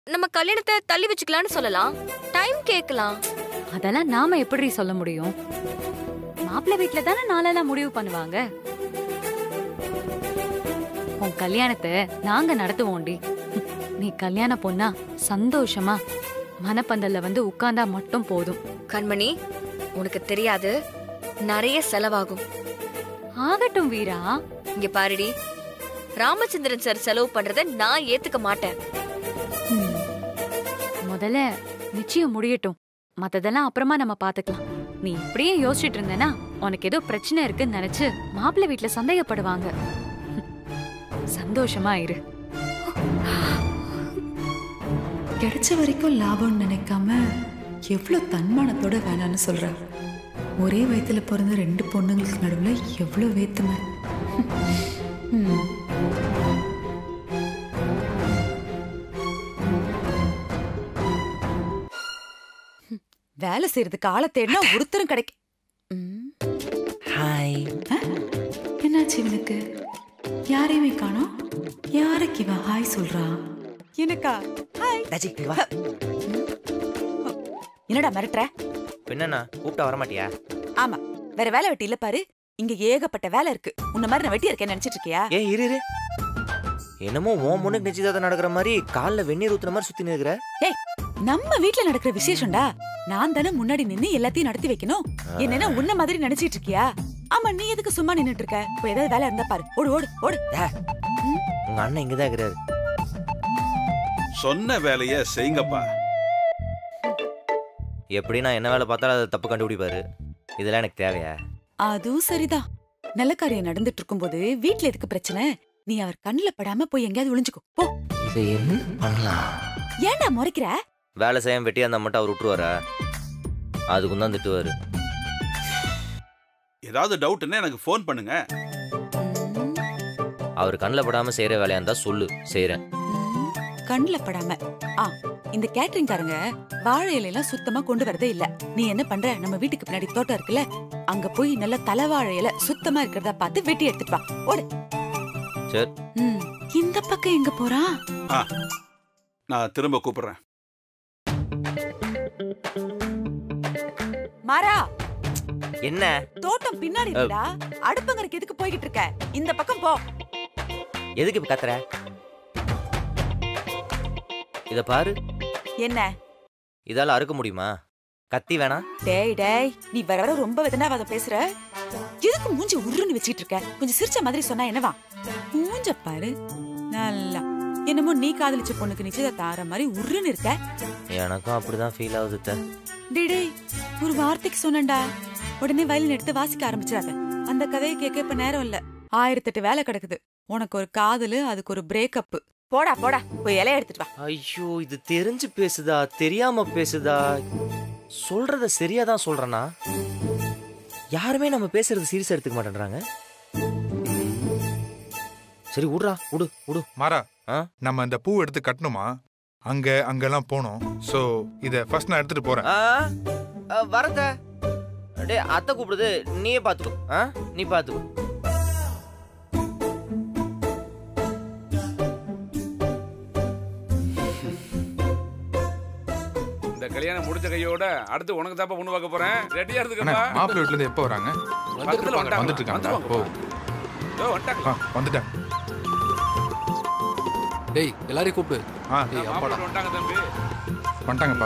நம்ம கல்யாணத்தை தள்ளி வச்சுக்கலாம்னு சொல்லலாம் டைம் கேட்கலாம் அதெல்லாம் நாம எப்படி சொல்ல முடியும் மாப்பிள்ளை வீட்ல தானே நாளெல்லாம் முடிவு பண்ணுவாங்க உன் கல்யாணத்தை நாங்க நடத்துவோண்டி நீ கல்யாண பொண்ணா சந்தோஷமா மனப்பந்தல்ல வந்து உட்கார்ந்தா மட்டும் போதும் கண்மணி உனக்கு தெரியாது நிறைய செலவாகும் ஆகட்டும் வீரா இங்க பாருடி ராமச்சந்திரன் சார் செலவு பண்றத நான் ஏத்துக்க மாட்டேன் ம். முதல்ல நிச்சயம் முடியட்டும் மத்ததெல்லாம் அப்புறமா நம்ம பாத்துக்கலாம் நீ இப்படியே யோசிச்சுட்டு இருந்தேனா உனக்கு ஏதோ பிரச்சனை இருக்குன்னு நினைச்சு மாப்பிள்ளை வீட்ல சந்தேகப்படுவாங்க சந்தோஷமா இரு கிடைச்ச வரைக்கும் லாபம்னு நினைக்காம எவ்வளோ தன்மானத்தோட வேணான்னு சொல்றா ஒரே வயித்துல பிறந்த ரெண்டு பொண்ணுங்களுக்கு நடுவுல எவ்வளோ வேத்துமை ம். வேலை செய்யறதுக்கு ஆளை தேடினா ஒருத்தரும் கிடைக்க ம். ஹாய் என்னாச்சு இவனுக்கு யாரையுமே காணோம் யாருக்கு இவன் ஹாய் சொல்றா எனக்கா ஹாய் ராஜி இங்க வா என்னடா மிரட்டுற என்னண்ணா கூப்பிட்டா வரமாட்டியா ஆமா வேற வேலை வெட்டி இல்ல பாரு இங்க ஏகப்பட்ட வேலை இருக்கு உன்ன மாதிரி நான் வெட்டி இருக்கேன்னு நினைச்சிட்டு இருக்கியா ஏ இரு இரு என்னமோ உன் முன்னுக்கு நிச்சயதார்த்தம் நடக்கிற மாதிரி காலில் வெந்நீர் ஊத்துன மாதிரி சுத்தி நிற்கிற ஏய் நம்ம வீட்ல நடக்கிற விசேஷம்டா நான் தானே முன்னாடி நின்னு எல்லாத்தையும் நடத்தி வைக்கணும் என்னன்னா உன்ன மாதிரி நினைச்சிட்டு இருக்கியா ஆமா நீ எதுக்கு சும்மா நின்னுட்டு இருக்க போய் ஏதாவது வேலை இருந்தா பாரு ஓடு ஓடு ஓடு உங்க அண்ணன் இங்கதான் இருக்கிறாரு சொன்ன வேலைய செய்யுங்கப்பா எப்படி நான் என்ன வேலை பார்த்தாலும் அதை தப்பு கண்டுபிடிப்பாரு இதெல்லாம் எனக்கு தேவையா அதுவும் சரிதான் நல்ல காரியம் நடந்துட்டு இருக்கும்போது வீட்ல எதுக்கு பிரச்சனை நீ அவர் கண்ணுல படாம போய் எங்கேயாவது ஒளிஞ்சுக்கோ போ இதை என்ன பண்ணலாம் ஏன்டா முறைக்கிற வேலை செய்யாம வெட்டியா இருந்தா மட்டும் அவர் விட்டுருவாரா அதுக்கும் தான் திட்டுவாரு ஏதாவது டவுட்னா எனக்கு ஃபோன் பண்ணுங்க ம், அவர் கண்ணில் படாம செய்யற வேலையா இருந்தா சொல்லு செய்யறேன் ம், கண்ணுல படாம ஆ இந்த கேட்டரிங் காரங்க வாழை இலையெல்லாம் சுத்தமா கொண்டு வரதே இல்ல நீ என்ன பண்ற நம்ம வீட்டுக்கு பின்னாடி தோட்டம் இருக்குல்ல அங்க போய் நல்ல தலைவாழை இலை சுத்தமா இருக்கிறதா பார்த்து வெட்டி எடுத்துட்டு வா ஓடு சரி. ம், இந்த பக்கம் எங்க போறான் நான் திரும்ப கூப்பிடுறேன் மாறா என்ன தோட்டம் பின்னாடி இருக்குடா அடுப்பங்கரைக்கு எதுக்கு போய்கிட்டு இருக்க இந்த பக்கம் போ எதுக்கு இப்ப கத்துற இத பாரு என்ன இதால அறுக்க முடியுமா கத்தி வேணா டேய் டேய் நீ வர வர ரொம்ப வெதனாவாத பேசுற எதுக்கு மூஞ்சி உருன்னு வச்சிட்டு இருக்க கொஞ்சம் சிரிச்ச மாதிரி சொன்னா என்னவா மூஞ்ச பாரு நல்லா என்னமோ நீ காதலிச்ச பொண்ணுக்கு நிச்சயதார்த்தம் ஆற மாதிரி உருன்னு இருக்க எனக்கும் அப்படிதான் ஃபீல் ஆகுது அத்தை. டேய் டேய் ஒரு வார்த்தைக்கு சொன்னேன்டா உடனே வயலின் எடுத்து வாசிக்க ஆரம்பிச்சிடாத அந்த கதையை கேட்க இப்ப நேரம் இல்ல ஆயிரத்தெட்டு வேலை கிடக்குது உனக்கு ஒரு காதலு அதுக்கு ஒரு பிரேக்கப் போடா போடா போய் இலைய எடுத்துட்டு வா ஐயோ இது தெரிஞ்சு பேசுதா தெரியாம பேசுதா சொல்றத சரியா தான் சொல்றனா யாருமே நம்ம பேசுறது சீரியஸா எடுத்துக்க மாட்டேன்றாங்க சரி விடுறா விடு விடு மாறா ஆ? நம்ம இந்த பூ எடுத்து கட்டணுமா அங்க அங்கெல்லாம் போனோம் சோ இத ஃபர்ஸ்ட் நான் எடுத்துட்டு போறேன் ஆ, ஆ, வரத டேய் அத்தை கூப்பிடுது நீயே பாத்துக்கோ ஆ நீ பாத்துக்கோ இந்த கல்யாணம் முடிஞ்ச கையோட அடுத்து உனக்கு தாப்பா பொண்ணு பார்க்க போறேன் ரெடியா அண்ணா இருந்துக்கப்பா மாப்பிள்ளை வீட்ல இருந்து எப்போ வராங்க பக்கத்துல வந்துட்டாங்க. வந்துட்டு இருக்காங்க ஓ வந்துருவாங்கப்பா. இதோ வந்துட்டாங்க. ஆ, வந்துட்டேன் டேய் எல்லாரையும் கூப்பிடு ஆ டேய் அப்பாடா மாப்பிள்ளை வந்துட்டாங்க தம்பி வந்துட்டாங்கப்பா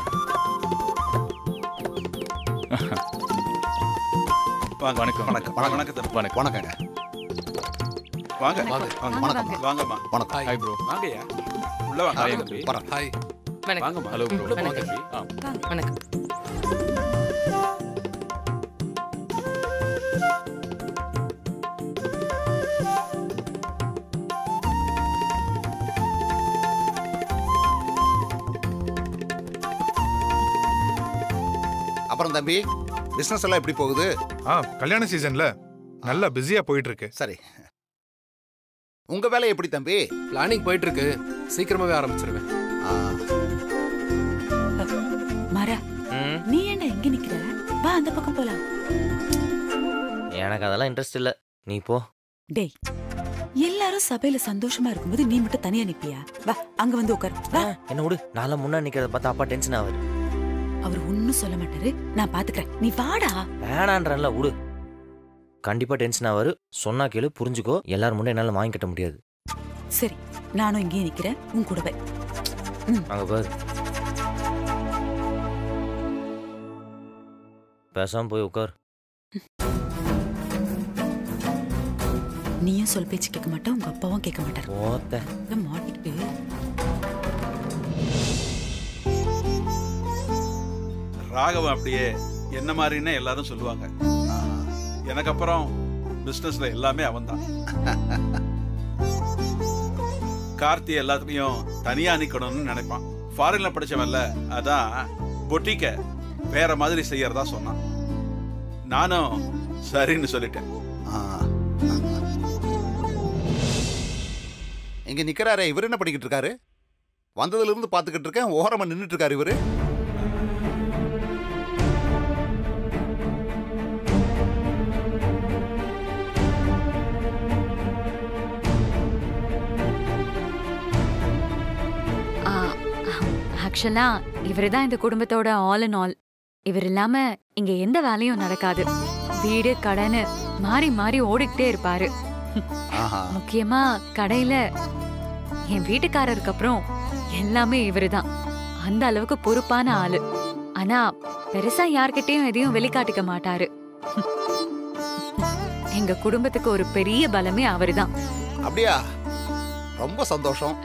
வாங்க வணக்கம். வணக்கம் வணக்கம் தம்பி. வணக்கம் வணக்கங்க வாங்க வாங்க வாங்க, வாங்கம்மா வணக்கம் ஹாய் ஹாய் ப்ரோ வாங்கய்யா உள்ள வாங்க ஹாய் தம்பி வரேன் ஹாய் வாங்கம்மா ஹலோ ப்ரோ உள்ள போங்க வணக்கம் தம்பி ஆ வணக்கம் அப்புறம் தம்பி பிசினஸ் எல்லாம் எப்படி போகுது ஆ கல்யாண சீசன்ல நல்லா பிஸியா போயிட்டு இருக்கு சரி உங்க வேலை எப்படி தம்பி பிளானிங் போயிட்டு இருக்கு சீக்கிரமாவே ஆரம்பிச்சிருவேன் ஆ, மாறா ம் நீ என்ன எங்க நிக்கிற வா அந்த பக்கம் போலாம் எனக்கு அதெல்லாம் இன்ட்ரெஸ்ட் இல்ல நீ போ டேய் எல்லாரும் சபையில சந்தோஷமா இருக்கும்போது நீ மட்டும் தனியா நிப்பியா வா அங்க வந்து உட்கார் வா என்ன விடு நாளை முன்னா நிக்கிறத பார்த்தா அப்பா டென்ஷன் ஆகுது அவர் ஒன்னும் சொல்ல மாட்டாரு நான் பாத்துக்கிறேன் நீ வாடா வேணான்றல விடு கண்டிப்பா டென்ஷன் ஆவாரு சொன்னா கேளு புரிஞ்சுக்கோ எல்லாரும் முன்னே என்னால வாங்கி கட்ட முடியாது சரி நானும் இங்கேயே நிக்கிறேன் உன் கூடவே அங்க பாரு பேசாம போய் உட்கார் நீயும் சொல் பேச்சு கேட்க மாட்டேன் உங்க அப்பாவும் கேட்க மாட்டாரு ஓத்த அதான் மாட்டிக்கிட்டு ராகவன் அப்படியே என்ன மாதிரின்னு எல்லாரும் சொல்லுவாங்க எனக்கு அப்புறம் பிசினஸ்ல எல்லாமே அவன்தான் கார்த்தி எல்லாத்துலயும் தனியா நிக்கணும்னு நினைப்பான் ஃபாரின்ல படிச்சவன்ல அதான் பொட்டிக்க வேற மாதிரி செய்யறதா சொன்னான் நானும் சரின்னு சொல்லிட்டேன் இங்க நிக்கிறாரே இவர் என்ன படிக்கிட்டு இருக்காரு வந்ததுல இருந்து பாத்துக்கிட்டு இருக்கேன் ஓரமா நின்னுட்டு இருக்காரு இவரு ஆக்சுவலா இவரு தான் இந்த குடும்பத்தோட ஆல் அண்ட் ஆல் இவர் இல்லாம இங்க எந்த வேலையும் நடக்காது வீடு கடைன்னு மாறி மாறி ஓடிக்கிட்டே இருப்பாரு ஆஹா முக்கியமா கடையில என் வீட்டுக்காரருக்கு அப்புறம் எல்லாமே இவருதான் அந்த அளவுக்கு பொறுப்பான ஆளு ஆனா பெருசா யார்கிட்டயும் எதையும் வெளிக்காட்டிக்க மாட்டாரு எங்க குடும்பத்துக்கு ஒரு பெரிய பலமே அவருதான் அப்படியா ரொம்ப சந்தோஷம்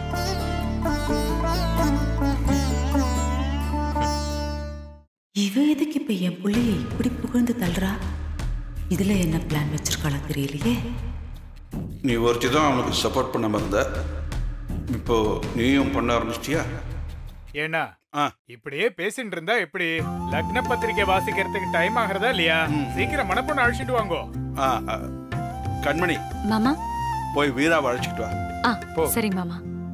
இவ எதுக்கு இப்ப என் புள்ளைய இப்படி புகழ்ந்து தள்ளுறா இதுல என்ன பிளான் வச்சிருக்காளா தெரியலையே நீ ஒருத்தி தான் அவனுக்கு சப்போர்ட் பண்ணாம இருந்த இப்போ நீயும் பண்ண ஆரம்பிச்சிட்டியா ஏன்னா இப்படியே பேசிட்டு இருந்தா எப்படி லக்ன பத்திரிக்கை வாசிக்கிறதுக்கு டைம் ஆகிறதா இல்லையா சீக்கிரம் மணப்பொண்ணு அழைச்சிட்டு வாங்கோ ஆ, ஆ, கண்மணி மாமா போய் வீராவை அழைச்சிட்டு வா ஆ சரி மாமா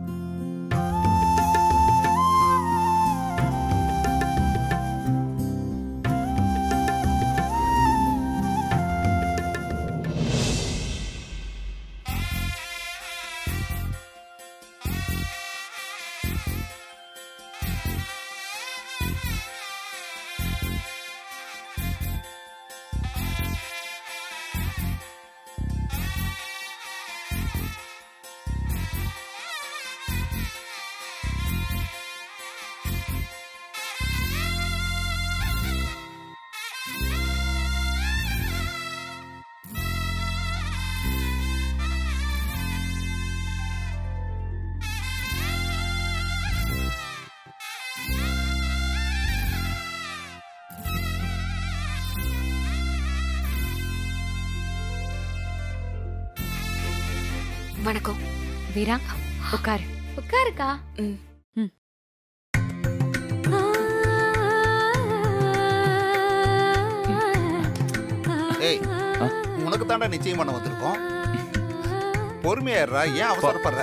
வணக்கம் வீரா உட்காரு உட்காருக்கா ம் ம். ஏய் உனக்கு தாண்டா நிச்சயம் பண்ண வந்திருக்கோம் பொறுமையா இருடா ஏன் அவசரப்படுற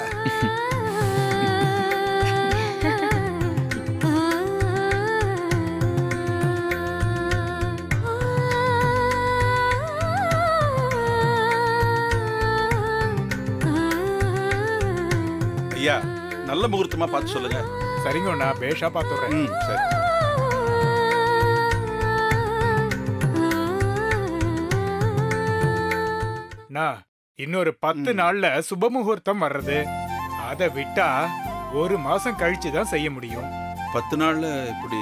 ஐயா நல்ல முகூர்த்தமா பார்த்து சொல்லுங்க சரிங்க நான் பேஷா பாத்துறேன் ம் சரி நான் இன்னொரு பத்து நாள்ல சுப முகூர்த்தம் வர்றது அதை விட்டா ஒரு மாசம் கழிச்சு தான் செய்ய முடியும் பத்து நாள்ல இப்படி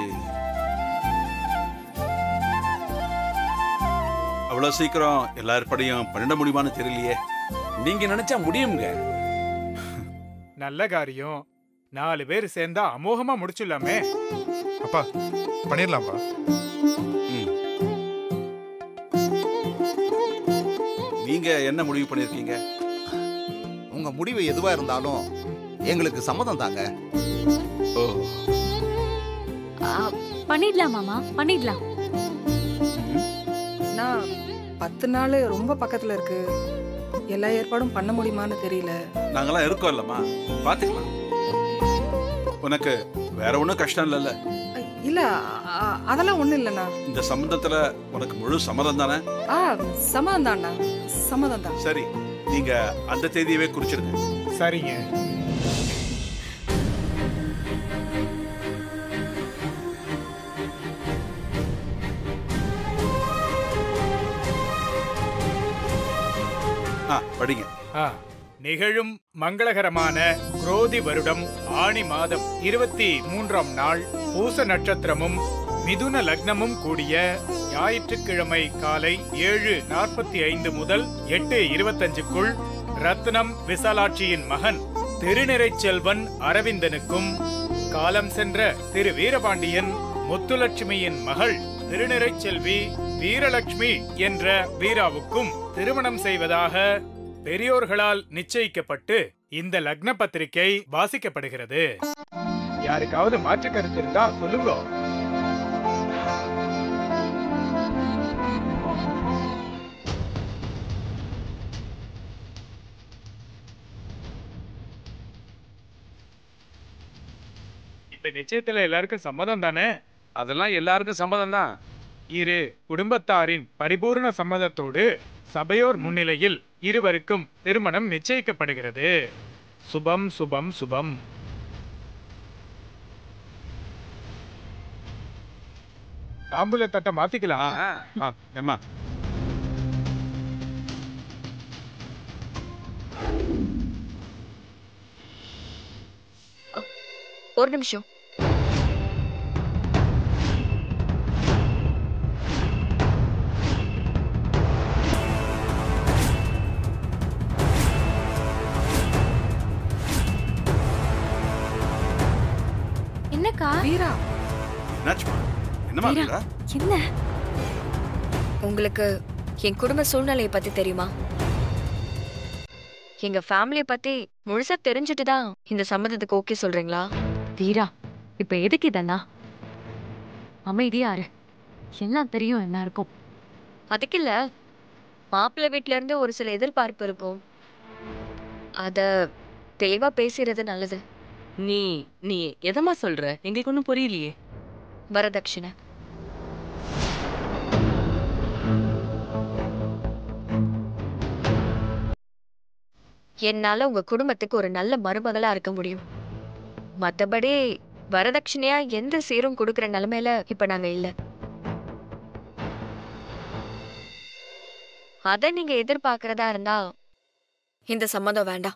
அவ்வளவு சீக்கிரம் எல்லா ஏற்பாடையும் பண்ணிட முடியுமான்னு தெரியலையே நீங்க நினைச்சா முடியுங்க நல்ல காரியம் நாலு பேர் சேர்ந்தா அமோகமா முடிச்சிடலாமே அப்பா பண்ணிடலாம்ப்பா நீங்க என்ன முடிவு பண்ணிருக்கீங்க உங்க முடிவு எதுவா இருந்தாலும் எங்களுக்கு சம்மதம் தாங்க ஓ ஆ, பண்ணிடலாம் மாமா பண்ணிடலாம் நான் பத்து நாள் ரொம்ப பக்கத்துல இருக்கு எல்லா ஏற்பாடும் பண்ண முடியுமான்னு தெரியல நாங்கெல்லாம் இருக்கோம் இல்லம்மா பாத்துக்கலாம் உனக்கு வேற ஒண்ணும் கஷ்டம் இல்லைல்ல இல்ல அ- அதெல்லாம் ஒண்ணும் இல்லைண்ணா இந்த சம்பந்தத்துல உனக்கு முழு சம்மதம் தானே ஆ சம்மதம் தான்ண்ணா சம்மதம் தான் சரி நீங்க அந்த தேதியவே குறிச்சிருங்க சரிங்க ஆ படிங்க ஆ, நிகழும் மங்களகரமான குரோதி வருடம் ஆணி மாதம் இருபத்தி மூன்றாம் நாள் பூச நட்சத்திரமும் மிதுன லக்னமும் கூடிய ஞாயிற்றுக்கிழமை காலை ஏழு நாற்பத்தி ஐந்து முதல் எட்டு இருபத்தஞ்சுக்குள் ரத்னம் விசாலாட்சியின் மகன் திருநிறைச் செல்வன் அரவிந்தனுக்கும் காலம் சென்ற திரு வீரபாண்டியன் முத்துலட்சுமியின் மகள் திருநிறைச் செல்வி வீரலட்சுமி என்ற வீராவுக்கும் திருமணம் செய்வதாக பெரியோர்களால் நிச்சயிக்கப்பட்டு இந்த லக்ன பத்திரிகை வாசிக்கப்படுகிறது யாருக்காவது மாற்று கருத்து இருந்தா சொல்லுங்க இந்த நிச்சயத்துல எல்லாருக்கும் சம்மதம் தானே அதெல்லாம் எல்லாருக்கும் சம்மதம் தான் இரு குடும்பத்தாரின் பரிபூர்ண சம்மதத்தோடு சபையோர் முன்னிலையில் இருவருக்கும் திருமணம் நிச்சயிக்கப்படுகிறது சுபம் சுபம் சுபம் தாம்பூல தட்டை மாத்திக்கலாம் ஆ, ஏம்மா ஒரு நிமிஷம் என்னக்கா வீரா என்னாச்சுமா என்னமா வீரா. வீரா என்ன உங்களுக்கு என் குடும்ப சூழ்நிலையை பத்தி தெரியுமா எங்க ஃபேமிலியை பத்தி முழுசா தெரிஞ்சுட்டு தான் இந்த சம்மதத்துக்கு ஓகே சொல்றீங்களா வீரா இப்ப எதுக்கு இதெல்லாம் அமைதியா இரு எல்லாம் தெரியும் என்ன இருக்கும் அதுக்கு இல்ல மாப்பிள்ளை வீட்ல இருந்து ஒரு சில எதிர்பார்ப்பு இருக்கும் அத தெளிவா பேசுறது நல்லது நீ நீ எதமா சொல்ற எங்களுக்கு ஒன்றும் புரியலையே வரதட்சணை என்னால உங்க குடும்பத்துக்கு ஒரு நல்ல மருமகளா இருக்க முடியும் மத்தபடி வரதட்சணையா எந்த சீரும் கொடுக்கிற நிலைமையில இப்ப நாங்க இல்ல அத நீங்க எதிர்பார்க்கறதா இருந்தா இந்த சம்மதம் வேண்டாம்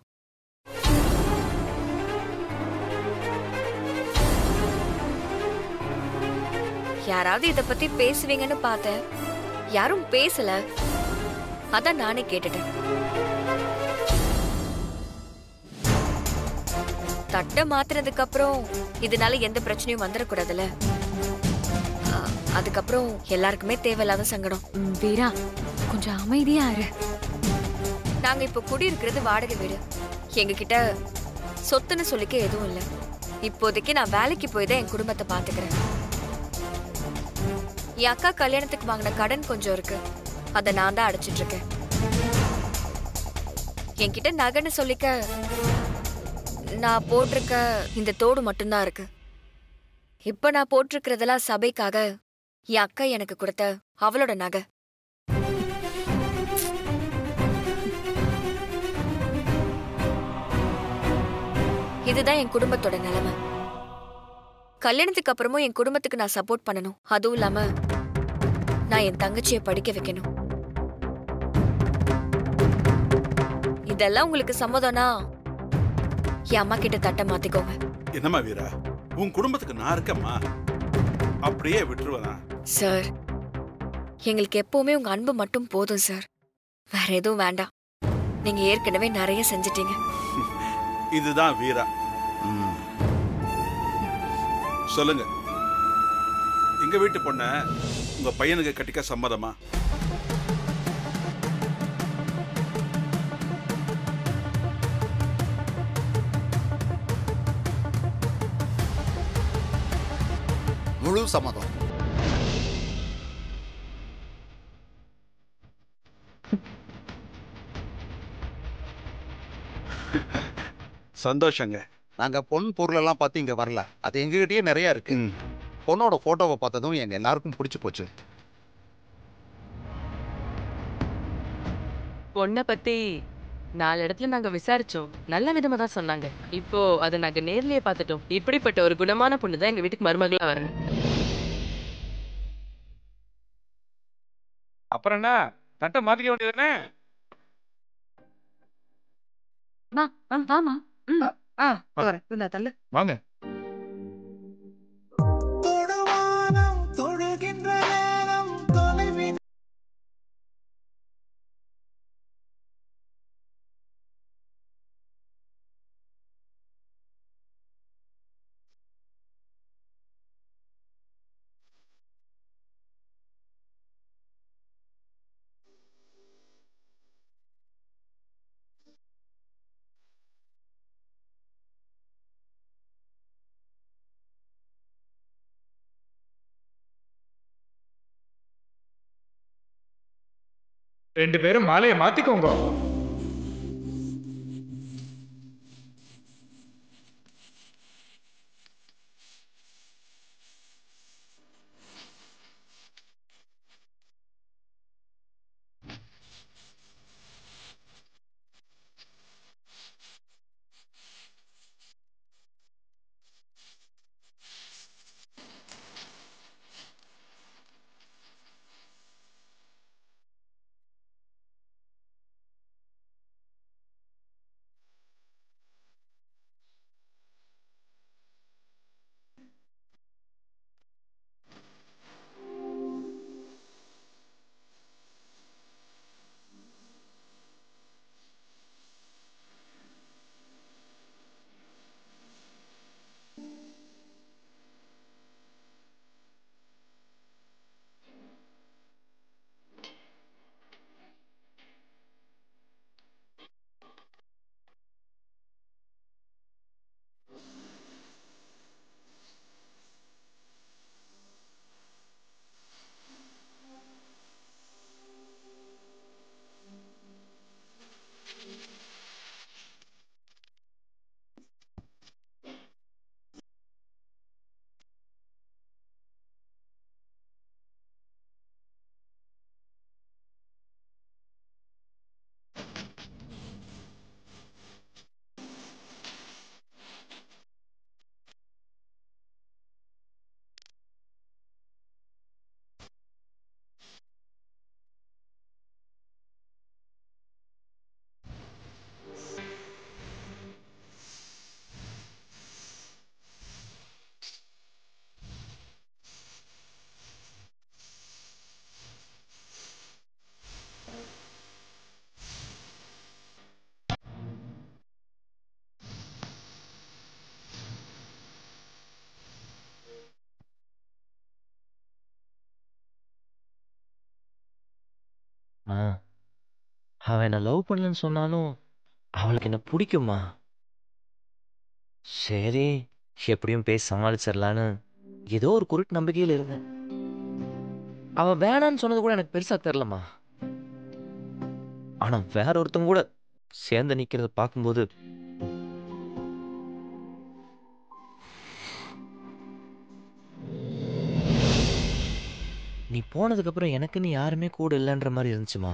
யாராவது இத பத்தி பேசுவீங்கன்னு பார்த்தேன் யாரும் பேசல அதான் நானே கேட்டுட்டேன் தட்டை மாத்துனதுக்கு அப்புறம் இதனால எந்த பிரச்சனையும் வந்துடக்கூடாதுல்ல அ, அதுக்கப்புறம் எல்லாருக்குமே தேவையில்லாத சங்கடம் ம், வீரா கொஞ்சம் அமைதியா இரு நாங்க இப்ப குடியிருக்கிறது வாடகை வீடு எங்க கிட்ட சொத்துன்னு சொல்லிக்க எதுவும் இல்ல இப்போதைக்கு நான் வேலைக்கு போய் தான் என் குடும்பத்தை பாத்துக்கிறேன் என் அக்கா கல்யாணத்துக்கு வாங்கின கடன் கொஞ்சம் இருக்கு அதை நான் தான் அடைச்சிட்டு இருக்கேன் என்கிட்ட நகைன்னு சொல்லிக்க நான் போட்டிருக்க இந்த தோடு மட்டும்தான் இருக்கு இப்ப நான் போட்டிருக்கிறதெல்லாம் சபைக்காக என் அக்கா எனக்கு கொடுத்த அவளோட நகை இதுதான் என் குடும்பத்தோட நிலைமை கல்யாணத்துக்கு அப்புறமும் என் குடும்பத்துக்கு நான் சப்போர்ட் பண்ணணும் அதுவும் இல்லாம நான் என் தங்கச்சியை படிக்க வைக்கணும் இதெல்லாம் உங்களுக்கு சம்மதம்னா என் அம்மா கிட்ட தட்டை மாத்திக்கோங்க என்னம்மா வீரா உன் குடும்பத்துக்கு நான் இருக்கேம்மா அப்படியே விட்டுருவேனா சார் எங்களுக்கு எப்பவுமே உங்க அன்பு மட்டும் போதும் சார் வேற எதுவும் வேண்டாம் நீங்க ஏற்கனவே நிறைய செஞ்சிட்டீங்க இதுதான் வீரா சொல்லுங்க எங்க வீட்டு பொண்ண உங்க பையனுக்கு கட்டிக்க சம்மதமா முழு சம்மதம் சந்தோஷங்க நாங்க பொன் பொருளெல்லாம் பார்த்து இங்க வரல அது எங்ககிட்டயே நிறைய இருக்கு பொண்ணோட போட்டோவை பார்த்ததும் எங்க எல்லாருக்கும் பிடிச்சு போச்சு பொண்ணை பத்தி நாலு இடத்துல நாங்க விசாரிச்சோம் நல்ல விதமா தான் சொன்னாங்க இப்போ அதை நாங்க நேர்லயே பார்த்துட்டோம் இப்படிப்பட்ட ஒரு குணமான பொண்ணு தான் எங்க வீட்டுக்கு மருமகளா வரணும் அப்புறம் என்ன தட்டை மாத்திக்க வேண்டியதுதானே மா வாமா ஆ வரேன் இந்த தள்ளு வாங்க ரெண்டு பேரும் மாலையை மாத்திக்கோங்க ஆ அவன் என்ன லவ் பண்ணலன்னு சொன்னாலும் அவளுக்கு என்ன பிடிக்குமா சரி எப்படியும் பேசி சமாளிச்சிடலான்னு ஏதோ ஒரு குருட்டு நம்பிக்கையில் இருந்தேன் அவன் வேணான்னு சொன்னது கூட எனக்கு பெருசா தெரிலம்மா ஆனா வேற ஒருத்தங்க கூட சேர்ந்து நிக்கிறத பார்க்கும்போது நீ போனதுக்கு அப்புறம் எனக்குன்னு யாருமே கூட இல்லைன்ற மாதிரி இருந்துச்சுமா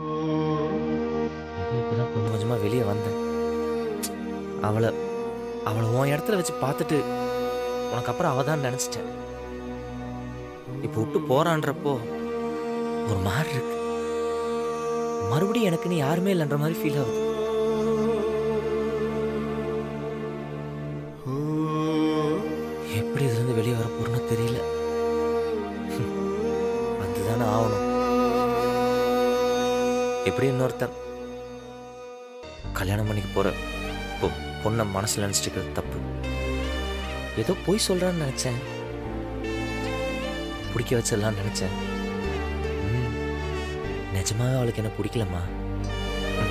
ஏதோ இப்பதான் கொஞ்சம் கொஞ்சமா வெளியே வந்தேன் அவளை அவளை உன் இடத்துல வச்சு பார்த்துட்டு உனக்கு அப்புறம் அவ தான் நினைச்சிட்டேன் இப்போ விட்டு போறான்றப்போ ஒரு மாதிரி இருக்கு மறுபடியும் எனக்குன்னு யாருமே இல்லைன்ற மாதிரி ஃபீல் ஆகுது எப்படி இதுலேருந்து வெளியே வர போறேன்னு தெரியல வந்துதானே ஆகணும் எப்படி இன்னொருத்தன் கல்யாணம் பண்ணிக்க போற பொ- பொண்ணை மனசுல நினைச்சிட்டு இருக்கிறது தப்பு ஏதோ பொய் சொல்றான்னு நினைச்சேன் பிடிக்க வச்சிடலாம்னு நினைச்சேன் ம், நிஜமாவே அவளுக்கு என்ன பிடிக்கலம்மா ம்.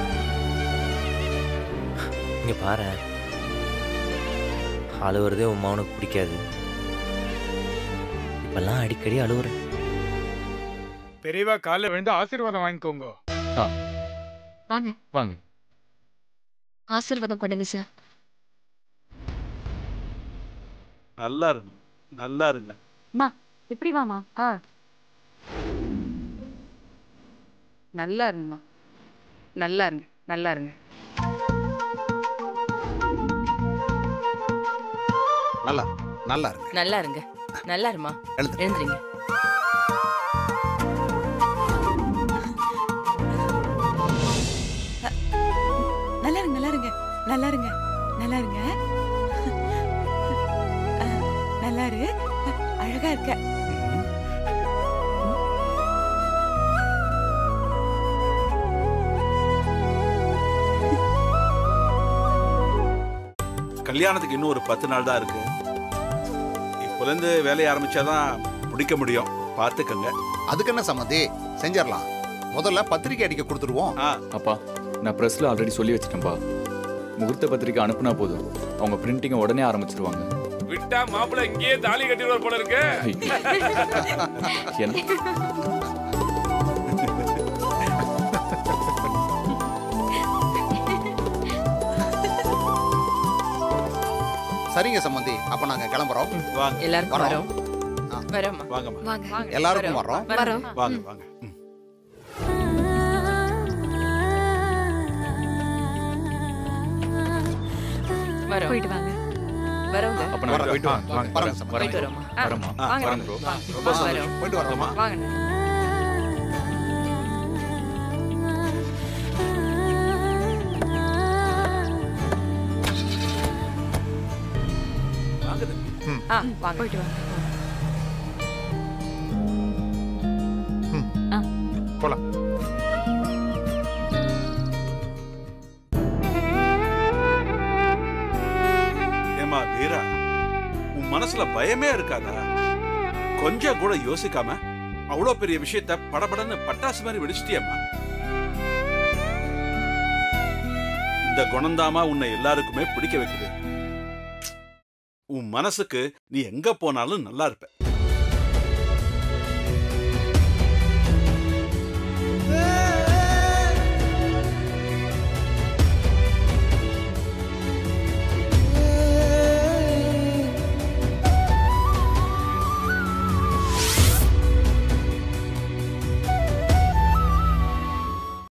இங்க பாரு அழுவுறதே உன் மகனுக்கு பிடிக்காது இப்பெல்லாம் அடிக்கடி அழுவுறேன் பெரியவா காலைல விழுந்து ஆசீர்வாதம் வாங்கிக்கோங்க வாங்க வாங்க ஆசீர்வாதம் பண்ணுங்க சார் நல்லா இருங்க நல்லா இருங்க மா இப்படி வாமா ஆ நல்லா இருங்கம்மா நல்லா இருங்க நல்லா இருங்க நல்லா நல்லா இருங்க நல்லா இருங்க நல்லா இருமா எழுந்து எழுந்துறீங்க நல்லா இருங்க நல்லா இருங்க நல்லா இருங்க நல்லா இருங்க அஹ், நல்லா இரு அழகா இருக்க கல்யாணத்துக்கு இன்னும் ஒரு பத்து நாள் தான் இருக்கு இப்போலேருந்து வேலையை ஆரம்பிச்சாதான் முடிக்க முடியும் பார்த்துக்கங்க அதுக்கு என்ன சம்மந்தி செஞ்சிடலாம் முதல்ல பத்திரிக்கை அடிக்க கொடுத்துருவோம் அப்பா நான் ப்ரெஸ்ல ஆல்ரெடி சொல்லி வச்சிட்டேன்ப்பா முகூர்த்த பத்திரிக்கை அனுப்புனா போதும் அவங்க பிரிண்டிங்கை உடனே ஆரம்பிச்சிருவாங்க விட்டா மாப்பிள்ளை இங்கேயே தாலி கட்டிடுவார் போல இருக்கு என்ன சரிங்க சம்மந்தி அப்ப நாங்க கிளம்புறோம் வாங்க எல்லாருக்கும் வரோம் வரோம்மா வாங்கம்மா வாங்க எல்லாருக்கும் வர்றோம் வரோம் வாங்க வாங்க ம். வரோம் போயிட்டு வாங்க வரோங்க அப்ப நான் போயிட்டு ஆ, வாங்க. வாங்க, வரேன் வரேன், சம்மந்தி. போயிட்டு வரேன். வரோம்மா வரேம்மா. ஆ, வாங்க. வரேன் ப்ரோ ரொம்ப சந்தோஷம். வரோம். போயிட்டு வரோம்மா வாங்க வாங்க தம்பி. ஆ வாங்க போயிட்டு வாங்க போலாம் ஏமா வீரா உன் மனசுல பயமே இருக்காதா கொஞ்சம் கூட யோசிக்காம அவ்வளோ பெரிய விஷயத்த படபடன்னு பட்டாசு மாதிரி வெடிச்சிட்டியம்மா இந்த குணந்தாமா உன்னை எல்லாருக்குமே பிடிக்க வைக்குது உன் மனசுக்கு நீ எங்க போனாலும் நல்லா இருப்ப